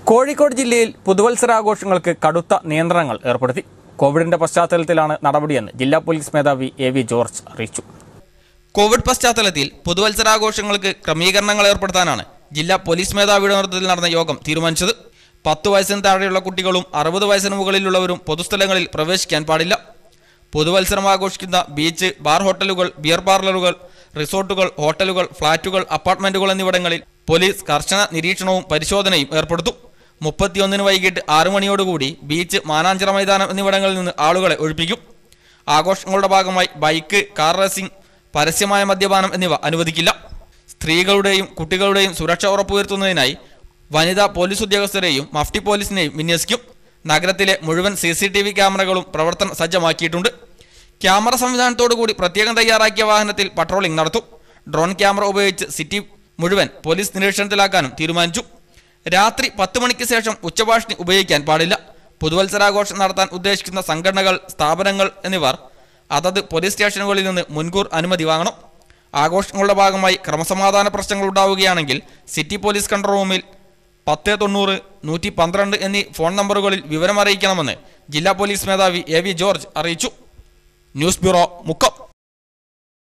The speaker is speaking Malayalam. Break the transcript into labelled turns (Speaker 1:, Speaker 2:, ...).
Speaker 1: കോഴിക്കോട് ജില്ലയിൽ പുതുവത്സരാഘോഷങ്ങൾക്ക് കടുത്ത നിയന്ത്രണങ്ങൾ ഏർപ്പെടുത്തി കോവിഡിന്റെ പശ്ചാത്തലത്തിലാണ് നടപടിയെന്ന് ജില്ലാ പോലീസ് മേധാവി എ വി ജോർജ് അറിയിച്ചു
Speaker 2: കോവിഡ് പശ്ചാത്തലത്തിൽ പുതുവത്സരാഘോഷങ്ങൾക്ക് ക്രമീകരണങ്ങൾ ഏർപ്പെടുത്താനാണ് ജില്ലാ പോലീസ് മേധാവിയുടെ നേതൃത്വത്തിൽ നടന്ന യോഗം തീരുമാനിച്ചത് പത്ത് വയസ്സിന് താഴെയുള്ള കുട്ടികളും അറുപത് വയസ്സിന് മുകളിലുള്ളവരും പൊതുസ്ഥലങ്ങളിൽ പ്രവേശിക്കാൻ പാടില്ല പുതുവത്സരം ആഘോഷിക്കുന്ന ബീച്ച് ബാർ ഹോട്ടലുകൾ ബിയർ പാർലറുകൾ റിസോർട്ടുകൾ ഹോട്ടലുകൾ ഫ്ളാറ്റുകൾ അപ്പാർട്ട്മെന്റുകൾ എന്നിവിടങ്ങളിൽ പോലീസ് കർശന നിരീക്ഷണവും പരിശോധനയും ഏർപ്പെടുത്തും മുപ്പത്തിയൊന്നിന് വൈകിട്ട് ആറു മണിയോടുകൂടി ബീച്ച് മാനാഞ്ചിറ മൈതാനം എന്നിവിടങ്ങളിൽ നിന്ന് ആളുകളെ ഒഴിപ്പിക്കും ആഘോഷങ്ങളുടെ ഭാഗമായി ബൈക്ക് കാർ റേസിംഗ് പരസ്യമായ മദ്യപാനം എന്നിവ അനുവദിക്കില്ല സ്ത്രീകളുടെയും കുട്ടികളുടെയും സുരക്ഷ ഉറപ്പുവരുത്തുന്നതിനായി വനിതാ പോലീസ് ഉദ്യോഗസ്ഥരെയും മഫ്റ്റി പോലീസിനെയും വിന്യസിക്കും നഗരത്തിലെ മുഴുവൻ സി സി ടി വി ക്യാമറകളും പ്രവർത്തന സജ്ജമാക്കിയിട്ടുണ്ട് ക്യാമറ സംവിധാനത്തോടുകൂടി പ്രത്യേകം തയ്യാറാക്കിയ വാഹനത്തിൽ പട്രോളിംഗ് നടത്തും ഡ്രോൺ ക്യാമറ ഉപയോഗിച്ച് സിറ്റി മുഴുവൻ പോലീസ് നിരീക്ഷണത്തിലാക്കാനും തീരുമാനിച്ചു രാത്രി പത്ത് മണിക്ക് ശേഷം ഉച്ചഭാഷിണി ഉപയോഗിക്കാൻ പാടില്ല പുതുവത്സരാഘോഷം നടത്താൻ ഉദ്ദേശിക്കുന്ന സംഘടനകൾ സ്ഥാപനങ്ങൾ എന്നിവർ അതത് പോലീസ് സ്റ്റേഷനുകളിൽ നിന്ന് മുൻകൂർ അനുമതി വാങ്ങണം ആഘോഷങ്ങളുടെ ഭാഗമായി ക്രമസമാധാന പ്രശ്നങ്ങൾ ഉണ്ടാവുകയാണെങ്കിൽ സിറ്റി പോലീസ് കൺട്രോൾ റൂമിൽ പത്ത് തൊണ്ണൂറ് നൂറ്റി പന്ത്രണ്ട് എന്നീ ഫോൺ നമ്പറുകളിൽ വിവരം അറിയിക്കണമെന്ന് ജില്ലാ പോലീസ് മേധാവി എ വി ജോർജ് അറിയിച്ചു ന്യൂസ് ബ്യൂറോ മുക്കം